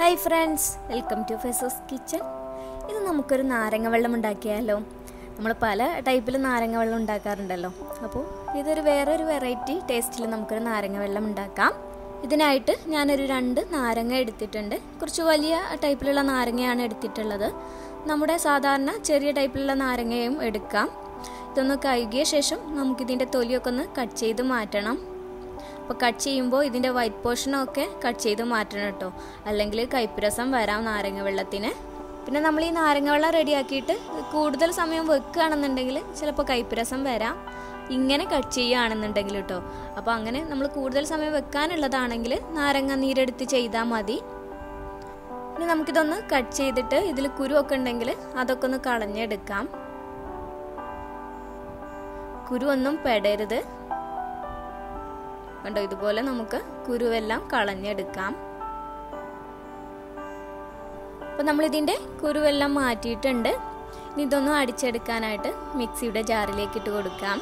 hi friends welcome to ഫെസോസ് kitchen ഇത് നമുക്കൊരു നാരങ്ങ വെള്ളം ഉണ്ടാക്കിയാലോ നമ്മൾ പല ടൈപ്പിൽ നാരങ്ങ വെള്ളം ഉണ്ടാക്കാറുണ്ടല്ലോ അപ്പോൾ ഇതൊരു വേറൊരു വെറൈറ്റി ടേസ്റ്റിൽ നമുക്കൊരു നാരങ്ങ വെള്ളം ഉണ്ടാക്കാം ഇതിനായിട്ട് ഞാനൊരു രണ്ട് നാരങ്ങ എടുത്തിട്ടുണ്ട് കുറച്ച് വലിയ ടൈപ്പിലുള്ള നാരങ്ങയാണ് എടുത്തിട്ടുള്ളത് നമ്മുടെ സാധാരണ ചെറിയ ടൈപ്പിലുള്ള നാരങ്ങയും എടുക്കാം ഇതൊന്ന് കഴുകിയ ശേഷം നമുക്കിതിൻ്റെ തൊലിയൊക്കെ ഒന്ന് കട്ട് ചെയ്ത് മാറ്റണം അപ്പോൾ കട്ട് ചെയ്യുമ്പോൾ ഇതിൻ്റെ വൈറ്റ് പോർഷനൊക്കെ കട്ട് ചെയ്ത് മാറ്റണം കേട്ടോ അല്ലെങ്കിൽ കയ്പ്പുരസം വരാം നാരങ്ങ വെള്ളത്തിന് പിന്നെ നമ്മൾ ഈ നാരങ്ങ വെള്ളം റെഡിയാക്കിയിട്ട് കൂടുതൽ സമയം വെക്കുകയാണെന്നുണ്ടെങ്കിൽ ചിലപ്പോൾ കയ്പ്പുരസം വരാം ഇങ്ങനെ കട്ട് ചെയ്യുകയാണെന്നുണ്ടെങ്കിൽ കേട്ടോ അപ്പോൾ അങ്ങനെ നമ്മൾ കൂടുതൽ സമയം വെക്കാനുള്ളതാണെങ്കിൽ നാരങ്ങ നീരെടുത്ത് ചെയ്താൽ മതി ഇനി നമുക്കിതൊന്ന് കട്ട് ചെയ്തിട്ട് ഇതിൽ കുരുവൊക്കെ ഉണ്ടെങ്കിൽ അതൊക്കെ ഒന്ന് കളഞ്ഞെടുക്കാം കുരു ഒന്നും പെടരുത് കണ്ടോ ഇതുപോലെ നമുക്ക് കുരുവെല്ലാം കളഞ്ഞെടുക്കാം അപ്പോൾ നമ്മളിതിൻ്റെ കുരുവെല്ലാം മാറ്റിയിട്ടുണ്ട് ഇനി ഇതൊന്നും അടിച്ചെടുക്കാനായിട്ട് മിക്സിയുടെ ജാറിലേക്ക് ഇട്ട് കൊടുക്കാം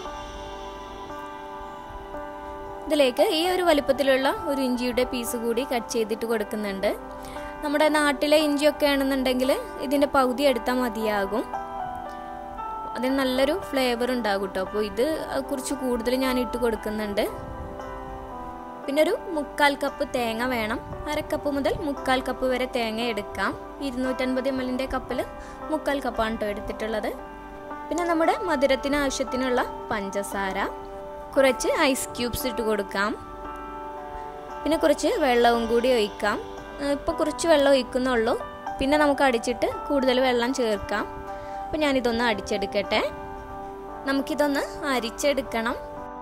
ഇതിലേക്ക് ഈ ഒരു വലിപ്പത്തിലുള്ള ഒരു ഇഞ്ചിയുടെ പീസ് കൂടി കട്ട് ചെയ്തിട്ട് കൊടുക്കുന്നുണ്ട് നമ്മുടെ നാട്ടിലെ ഇഞ്ചിയൊക്കെ ആണെന്നുണ്ടെങ്കിൽ ഇതിൻ്റെ പകുതി എടുത്താൽ മതിയാകും അതിന് നല്ലൊരു ഫ്ലേവർ ഉണ്ടാകും കേട്ടോ അപ്പോൾ ഇത് കുറച്ച് കൂടുതൽ ഞാൻ ഇട്ട് കൊടുക്കുന്നുണ്ട് പിന്നെ ഒരു മുക്കാൽ കപ്പ് തേങ്ങ വേണം അരക്കപ്പ് മുതൽ മുക്കാൽ കപ്പ് വരെ തേങ്ങ എടുക്കാം ഇരുന്നൂറ്റൻപത് എം എല്ലിൻ്റെ കപ്പിൽ മുക്കാൽ കപ്പാണ് കേട്ടോ എടുത്തിട്ടുള്ളത് പിന്നെ നമ്മുടെ മധുരത്തിന് ആവശ്യത്തിനുള്ള പഞ്ചസാര കുറച്ച് ഐസ് ക്യൂബ്സ് ഇട്ട് കൊടുക്കാം പിന്നെ കുറച്ച് വെള്ളവും കൂടി ഒഴിക്കാം ഇപ്പോൾ കുറച്ച് വെള്ളം ഒഴിക്കുന്നുള്ളൂ പിന്നെ നമുക്ക് അടിച്ചിട്ട് കൂടുതൽ വെള്ളം ചേർക്കാം അപ്പോൾ ഞാനിതൊന്ന് അടിച്ചെടുക്കട്ടെ നമുക്കിതൊന്ന് അരിച്ചെടുക്കണം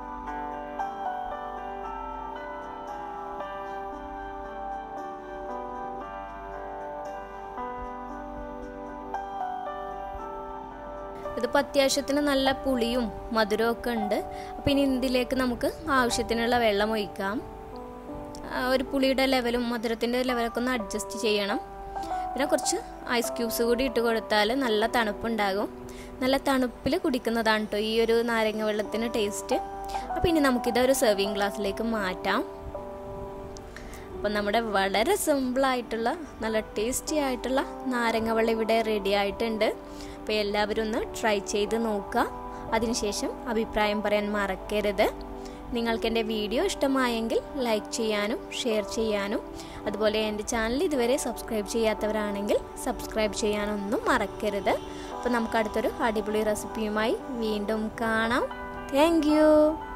ഇതിപ്പോൾ അത്യാവശ്യത്തിന് നല്ല പുളിയും മധുരവും ഒക്കെ ഉണ്ട് അപ്പോൾ ഇനി ഇതിലേക്ക് നമുക്ക് ആവശ്യത്തിനുള്ള വെള്ളം ഒഴിക്കാം ഒരു പുളിയുടെ ലെവലും മധുരത്തിൻ്റെ ലെവലൊക്കെ ഒന്ന് അഡ്ജസ്റ്റ് ചെയ്യണം പിന്നെ കുറച്ച് ഐസ് ക്യൂബ്സ് കൂടി ഇട്ട് കൊടുത്താൽ നല്ല തണുപ്പുണ്ടാകും നല്ല തണുപ്പിൽ കുടിക്കുന്നതാണ് കേട്ടോ ഈ ഒരു നാരങ്ങ വെള്ളത്തിന് ടേസ്റ്റ് അപ്പോൾ ഇനി നമുക്കിത് ഒരു സെർവിങ് ഗ്ലാസ്സിലേക്ക് മാറ്റാം അപ്പം നമ്മുടെ വളരെ സിമ്പിളായിട്ടുള്ള നല്ല ടേസ്റ്റി ആയിട്ടുള്ള നാരങ്ങ വെള്ളം ഇവിടെ റെഡി ആയിട്ടുണ്ട് അപ്പോൾ എല്ലാവരും ഒന്ന് ട്രൈ ചെയ്ത് നോക്കുക അതിനുശേഷം അഭിപ്രായം പറയാൻ മറക്കരുത് നിങ്ങൾക്ക് എൻ്റെ വീഡിയോ ഇഷ്ടമായെങ്കിൽ ലൈക്ക് ചെയ്യാനും ഷെയർ ചെയ്യാനും അതുപോലെ എൻ്റെ ചാനൽ ഇതുവരെ സബ്സ്ക്രൈബ് ചെയ്യാത്തവരാണെങ്കിൽ സബ്സ്ക്രൈബ് ചെയ്യാനൊന്നും മറക്കരുത് അപ്പോൾ നമുക്ക് അടുത്തൊരു അടിപൊളി റെസിപ്പിയുമായി വീണ്ടും കാണാം താങ്ക്